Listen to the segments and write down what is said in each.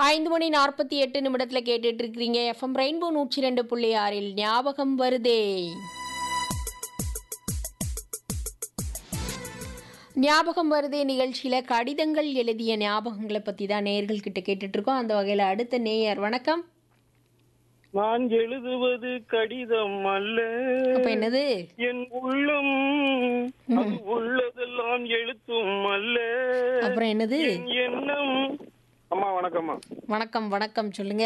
ஐந்து மணி நாற்பத்தி எட்டு நிமிடத்தில் கேட்டுட்டு இருக்கிறீங்க எஃப்எம் ரெயின்போ நூற்றி ரெண்டு புள்ளி ஆறில் ஞாபகம் வருதே ஞாபகம் வருதே நிகழ்ச்சியில் கடிதங்கள் எழுதிய ஞாபகங்களை பற்றி தான் நேயர்கள் கிட்ட கேட்டுட்டு இருக்கோம் அந்த வகையில் அடுத்த நேயர் வணக்கம் நான் எழுதுவது கடிதம் அல்ல அப்போ என்னது என் உள்ளம் அது உள்ளதெல்லாம் எழுத்தும் அல்ல அப்புறம் என்னது என் எண்ணம் அம்மா வணக்கம்மா வணக்கம் வணக்கம் சொல்லுங்க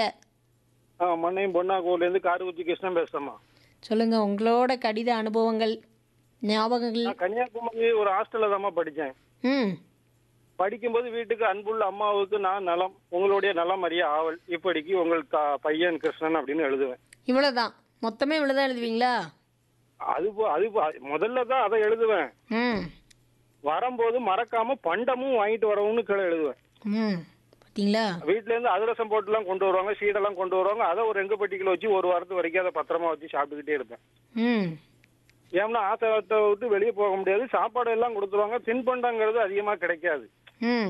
ஆ மண்ணையும் பொன்னாகூர்ல இருந்து காரகுச்சி கிருஷ்ணன் பேசுறேம்மா சொல்லுங்க உங்களோட கடித அனுபவங்கள் ஞாபகங்கள் நான் கன்னியாகுமரி ஒரு ஹாஸ்டல்ல தாம்மா படிச்சேன் ம் படிக்கும்போது வீட்டுக்கு அன்புள்ள அம்மாவுக்கு நான் நலம் உங்களுடைய நலம் அறிய ஆவல் இப்படிக்கு உங்கள் த- பையன் கிருஷ்ணன் அப்படின்னு எழுதுவேன் இவ்வளோதான் மொத்தமே இவ்வளோதான் எழுதுவீங்களா அது போ- அது போ- முதல்ல தான் அதை எழுதுவேன் ம் வரும்போது மறக்காம பண்டமும் வாங்கிட்டு வரவும்னு கீழே எழுதுவேன் ம் பார்த்தீங்களா வீட்ல இருந்து அதிரசம் போட்டுலாம் கொண்டு வருவாங்க சீடெல்லாம் கொண்டு வருவாங்க அதை ஒரு ரெங்கு பெட்டிக்குள்ள வச்சு ஒரு வாரத்து வரைக்கும் அதை பத்திரமா வச்சு சாப்பிட்டுக்கிட்டே இருப்பேன் ம் ஏன்னா ஆசிரியத்தை விட்டு வெளியே போக முடியாது சாப்பாடு எல்லாம் கொடுத்துருவாங்க தின்பண்டங்கிறது அதிகமா கிடைக்காது ம்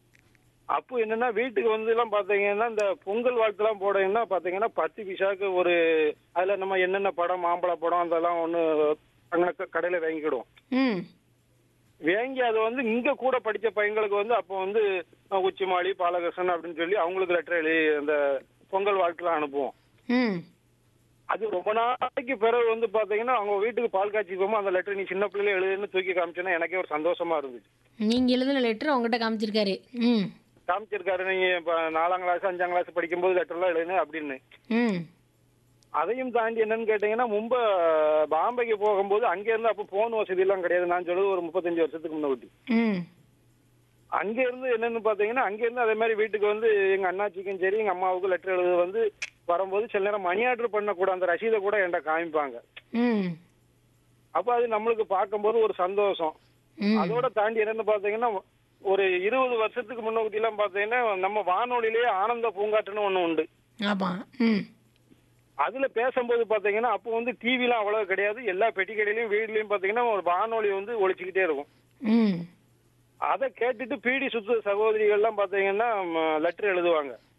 அப்போ என்னன்னா வீட்டுக்கு வந்து எல்லாம் பாத்தீங்கன்னா இந்த பொங்கல் வாழ்த்துலாம் போடணும்னா பாத்தீங்கன்னா பத்து பைசாக்கு ஒரு அதுல நம்ம என்னென்ன படம் மாம்பழ படம் அதெல்லாம் ஒண்ணு அங்கே கடையில வாங்கிக்கிடுவோம் ம் வாங்கி அது வந்து இங்க கூட படிச்ச பையங்களுக்கு வந்து அப்போ வந்து அஹ், உச்சிமாளி பாலகிருஷ்ணன் அப்படின்னு சொல்லி அவங்களுக்கு லெட்டர் எழுதி அந்த பொங்கல் வாழ்த்துலாம் அனுப்புவோம் ம் அது ரொம்ப நாளைக்கு பிறகு வந்து பாத்தீங்கன்னா அவங்க வீட்டுக்கு பால் காய்ச்சி போகும்போது அந்த லெட்டர் நீ சின்ன பிள்ளைல எழுதுன்னு தூக்கி காமிச்சோன்னா எனக்கே ஒரு சந்தோஷமா இருந்துச்சு நீங்கள் எழுதின லெட்டர் அவங்ககிட்ட காமிச்சிருக்காரு ம் காமிச்சிருக்காரு நீங்க இப்ப நாலாம் கிளாஸ் அஞ்சாம் கிளாஸ் படிக்கும்போது லெட்டர்லாம் எழுதுன அப்படின்னு ம் அதையும் தாண்டி என்னன்னு கேட்டீங்கன்னா மும்ப பாம்பேக்கு போகும்போது அங்க இருந்து அப்போ போன் வசதி எல்லாம் கிடையாது நான் சொல்றது ஒரு முப்பத்தஞ்சு வருஷத்துக்கு முன்னாடி ம் அங்க இருந்து என்னன்னு பாத்தீங்கன்னா அங்க இருந்து அதே மாதிரி வீட்டுக்கு வந்து எங்க அண்ணாச்சிக்கும் சரி எங்க அம்மாவுக்கும் லெட்டர் எழுத வந்து வரும்போது சில நேரம் மணி ஆர்டர் பண்ணக்கூட அந்த ரசீதை கூட என்கிட்ட காமிப்பாங்க ம் அப்ப அது நம்மளுக்கு பார்க்கும்போது ஒரு சந்தோஷம் ம் அதோட தாண்டி என்னன்னு பாத்தீங்கன்னா ஒரு இருபது வருஷத்துக்கு முன்னோட்டி எல்லாம் பாத்தீங்கன்னா நம்ம வானொலியிலேயே ஆனந்த பூங்காற்றுன்னு ஒண்ணு உண்டு ஆமாம் ம் அதுல பேசும்போது பாத்தீங்கன்னா அப்போ வந்து டிவிலாம் அவ்வளவு கிடையாது எல்லா பெட்டி கடையிலயும் வீட்லயும் பாத்தீங்கன்னா ஒரு வானொலி வந்து ஒழிச்சுக்கிட்டே இருக்கும் ம் அதை கேட்டுட்டு பீடி சுத்து சகோதரிகள்லாம் பாத்தீங்கன்னா லெட்டர் எழுதுவாங்க